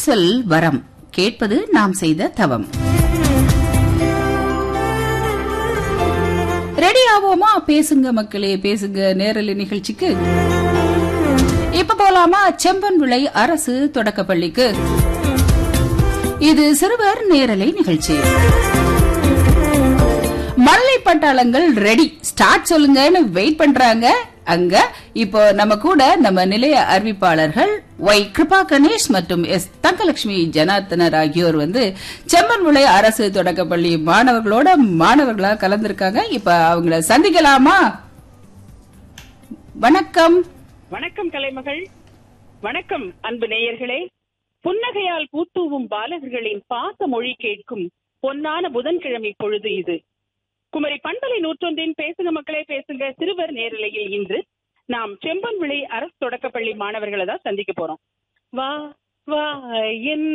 சொல் வரம் கேட்பது நாம் செய்த தவம் ரெடி ஆவோமா பேசுங்க மக்களே பேசுங்க நேரலை நிகழ்ச்சிக்கு இப்ப போலாமா செம்பன் விளை அரசு தொடக்கப்பள்ளிக்கு இது சிறுவர் நேரலை நிகழ்ச்சி மல்லை பட்டாளங்கள் ரெடி ஸ்டார்ட் சொல்லுங்கன்னு வெயிட் பண்றாங்க அங்க இப்போ நம்ம கூட நம்ம நிலைய அறிவிப்பாளர்கள் ஒய் கிருபா கணேஷ் மற்றும் எஸ் தங்கலட்சுமி ஜனார்த்தனர் ஆகியோர் வந்து செம்மன்முளை அரசு தொடக்கப்பள்ளி மாணவர்களோட மாணவர்களா கலந்திருக்காங்க இப்ப அவங்கள சந்திக்கலாமா வணக்கம் வணக்கம் கலைமகள் வணக்கம் அன்பு நேயர்களே புன்னகையால் பூத்தூவும் பாலகர்களின் பாச மொழி கேட்கும் பொன்னான புதன்கிழமை பொழுது இது குமரி பண்பலை நூற்றொன்றின் பேசுங்க மக்களே பேசுங்க சிறுவர் நேரலையில் இன்று நாம் செம்பன் விளை அரசு தொடக்கப்பள்ளி மாணவர்களை தான் சந்திக்க போறோம் வா வா என்